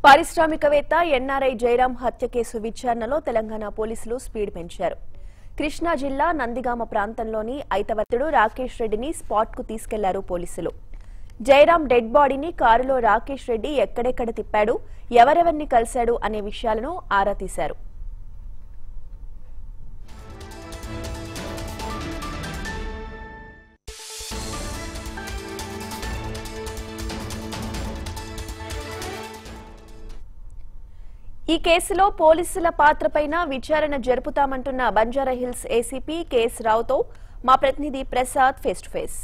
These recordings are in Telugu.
పారిశ్రామికవేత్త ఎన్ఆర్ఐ జయరాం హత్య కేసు విచారణలో తెలంగాణ పోలీసులు స్పీడ్ పెంచారు కృష్ణా జిల్లా నందిగామ ప్రాంతంలోని ఐతవర్తుడు రాకేష్ రెడ్డిని స్పాట్ కు తీసుకెళ్లారు పోలీసులు జయరాం డెడ్ బాడీని కారులో రాకేష్ రెడ్డి ఎక్కడెక్కడ తిప్పాడు ఎవరెవరిని కలిశాడు అనే విషయాలను ఆరా తీశారు ఈ కేసులో పోలీసుల పాత్రపైన విచారణ జరుపుతామంటున్న బంజారాహిల్స్ ఏసీపీ కేఎస్ రావుతో మా ప్రతినిధి ప్రసాద్ ఫేస్ టు ఫేస్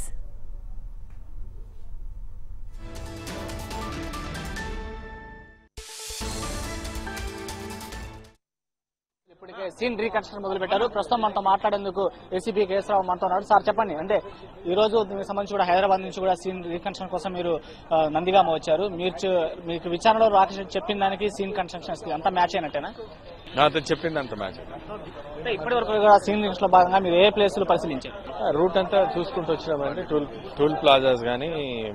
ఇప్పటికే సీన్ రీకన్స్ట్రక్షన్ మొదలు పెట్టారు ప్రస్తుతం మనతో మాట్లాడేందుకు ఏసీపీ కేసరావు మనతో ఉన్నారు సార్ చెప్పండి అంటే ఈ రోజు దీనికి సంబంధించి కూడా హైదరాబాద్ నుంచి కూడా సీన్ రీకన్స్ట్రక్షన్ కోసం మీరు ఆ, నందిగామ వచ్చారు మీరు చ- మీకు విచారణలో రాకేష్ రెడ్డి చెప్పిన దానికి సీన్ కన్స్ట్రక్షన్స్ కి అంతా మ్యాచ్ అయినట్టేనా నాతో చెప్పింది అంత మ్యాచ్ అంటే ఇప్పటి వరకు కూడా సీన్ రీకన్స్ లో భాగంగా మీరు ఏ ప్లేస్ లో పరిశీలించారు రూట్ అంతా చూసుకుంటూ వచ్చినామంటే టూల్ టూల్ ప్లాజాస్ కానీ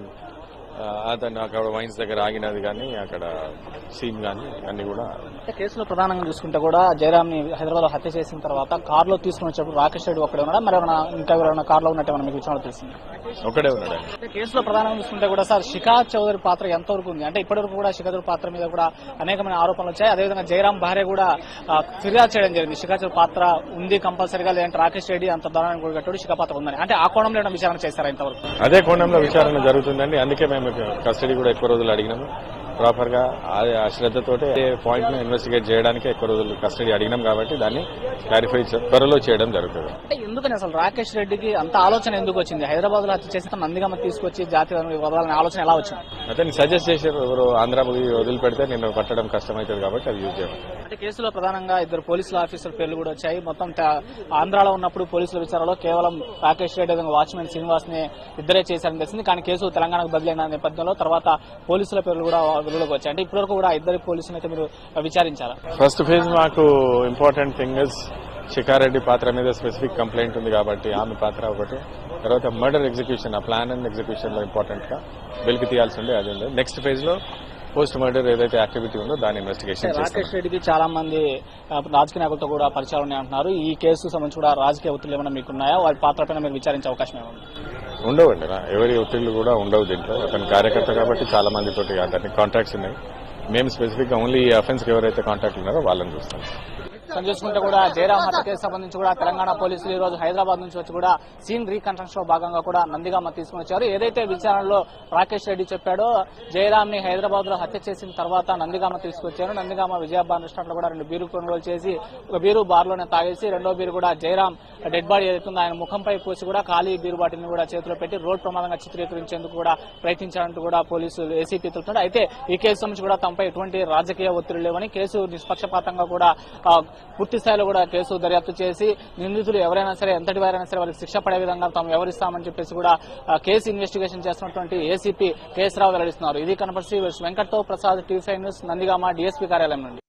అతను అక్కడ వైన్స్ దగ్గర ఆగినది కానీ అక్కడ సీన్ కానీ అన్ని కూడా అంటే కేసులో ప్రధానంగా చూసుకుంటే కూడా జయరామ్ ని హైదరాబాద్ లో హత్య చేసిన తర్వాత కారులో తీసుకుని వచ్చేప్పుడు రాకేష్ రెడ్డి ఒక్కడే ఉన్నాడా మరి ఏమైనా ఇంకా ఎవరైనా కారులో ఉన్నట్టు మనకి విచారణ తెలిసింది ఒకడే ఉన్నాడు ఆయన. అంటే కేసులో ప్రధానంగా చూసుకుంటే కూడా సార్ శిఖా చౌదరి పాత్ర ఎంతవరకు ఉంది అంటే ఇప్పటివరకు కూడా శిఖా చౌదరి పాత్ర మీద కూడా అనేకమైన ఆరోపణలు వచ్చాయి అదేవిధంగా జయరాం భార్య కూడా ఆ, ఫిర్యాదు చేయడం జరిగింది శిఖా చౌదరి పాత్ర ఉంది కంపల్సరీగా లేదంటే రాకేష్ రెడ్డి అంత దారుణాన్ని కూడా కట్టాడు శిఖా పాత్ర ఉందని అంటే ఆ కోణంలో ఏమైనా విచారణ చేస్తారా ఇంతవరకు అదే కోణంలో విచారణ జరుగుతుందండి అందుకే మేము కస్టడీ కూడా ఎక్కువ రోజులు అడిగినాము ప్రాపర్ గా ఆ- ఆ శ్రద్ధతోటి పాయింట్ ను ఇన్వెస్టిగేట్ చేయడానికి ఎక్కువ రోజులు కస్టడీ అడిగినాం కాబట్టి దాన్ని క్లారిఫై త్వరలో చేయడం జరుగుతుంది అంటే ఎందుకని అసలు రాకేష్ రెడ్డికి అంత ఆలోచన ఎందుకు వచ్చింది హైదరాబాద్ లో హత్య చేసిన నందిగమ్మ తీసుకొచ్చి జాతీయ వదలాలనే ఆలోచన ఎలా వచ్చింది అతన్ని సజెస్ట్ చేశారు ఎవరు ఆంధ్ర మూవీ వదిలిపెడితే నిన్ను పట్టడం కష్టమవుతుంది కాబట్టి అది యూజ్ చేయాలి అంటే కేసులో ప్రధానంగా ఇద్దరు పోలీసుల ఆఫీసర్ పేర్లు కూడా వచ్చాయి మొత్తం ట- ఆంధ్రాలో ఉన్నప్పుడు పోలీసుల విచారణలో కేవలం రాకేష్ రెడ్డి అదే వాచ్మెన్ శ్రీనివాస్ ని ఇద్దరే చేశారని తెలిసింది కానీ కేసు తెలంగాణకు బదిలైన నేపథ్యంలో తర్వాత పోలీసుల పేర్లు కూడా వెలుగులోకి వచ్చాయి అంటే ఇప్పటివరకు కూడా ఇద్దరు పోలీసులు అయితే మీరు విచారించారా ఫస్ట్ ఫేజ్ మాకు ఇంపార్టెంట్ థింగ్ ఇస్ శిఖారెడ్డి పాత్ర మీద స్పెసిఫిక్ కంప్లైంట్ ఉంది కాబట్టి ఆమె పాత్ర ఒకటి తర్వాత మర్డర్ ఎగ్జిక్యూషన్ ఆ ప్లాన్ అండ్ ఎగ్జిక్యూషన్ లో ఇంపార్టెంట్ గా వెలికి తీయాల్సి ఉండే అది ఉంది నెక్స్ట్ ఫేజ్ లో పోస్ట్ మర్డర్ ఏదైతే యాక్టివిటీ ఉందో దాని ఇన్వెస్టిగేషన్ చేస్తాం రాకేష్ రెడ్డికి చాలా మంది ఆ, రాజకీయ నాయకులతో కూడా పరిచయాలు ఉన్నాయి అంటున్నారు ఈ కేసు సంబంధించి కూడా రాజకీయ ఒత్తిడి ఏమైనా మీకున్నాయా వారి పాత్ర పైన మీరు విచారించే అవకాశం ఏమైనా ఉండవండి రా. ఎవరి ఒత్తిళ్లు కూడా ఉండవు దీంట్లో అతని కార్యకర్త కాబట్టి చాలా మంది తోటి అతని కాంటాక్ట్స్ ఉన్నాయి మేము స్పెసిఫిక్ గా ఓన్లీ ఈ అఫెన్స్ కి ఎవరైతే కాంటాక్ట్ ఉన్నారో వాళ్ళని చూస్తాం మనం చూసుకుంటే కూడా జయరాం హత్య కేసు సంబంధించి కూడా తెలంగాణ పోలీసులు ఈ రోజు హైదరాబాద్ నుంచి వచ్చి కూడా సీన్ రీకన్స్ట్రక్షన్ లో భాగంగా కూడా నందిగామ తీసుకుని వచ్చారు ఏదైతే విచారణలో రాకేష్ రెడ్డి చెప్పాడో జయరాం ని హైదరాబాద్ లో హత్య చేసిన తర్వాత నందిగామ తీసుకొచ్చారు నందిగామ విజయబాన్ రెస్టారెంట్ లో కూడా రెండు బీరు కొనుగోలు చేసి ఒక బీరు బార్ లోనే తాగేసి రెండో బీరు కూడా జయరాం డెడ్ బాడీ ఏదైతుందో ఆయన ముఖంపై పూసి కూడా ఖాళీ బీరు బాటిల్ ని కూడా చేతిలో పెట్టి రోడ్ ప్రమాదంగా చిత్రీకరించేందుకు కూడా ప్రయత్నించారంటూ కూడా పోలీసులు ఏసీపీ తెలుపుతున్నారు అయితే ఈ కేసు సంబంధించి కూడా తమపై ఎటువంటి రాజకీయ ఒత్తిడి లేవని కేసు నిష్పక్షపాతంగా కూడా ఆ, పూర్తి స్థాయిలో కూడా కేసు దర్యాప్తు చేసి నిందితులు ఎవరైనా సరే ఎంతటి వారైనా సరే వారికి శిక్ష పడే విధంగా తాము వ్యవహరిస్తామని చెప్పేసి కూడా ఆ, కేసు ఇన్వెస్టిగేషన్ చేస్తున్నటువంటి ఏసీపీ కేఎస్ రావు వెల్లడిస్తున్నారు ఇది కనపరిచి వెంకట్తో Prasad TV five news Nandigama DSP కార్యాలయం నుండి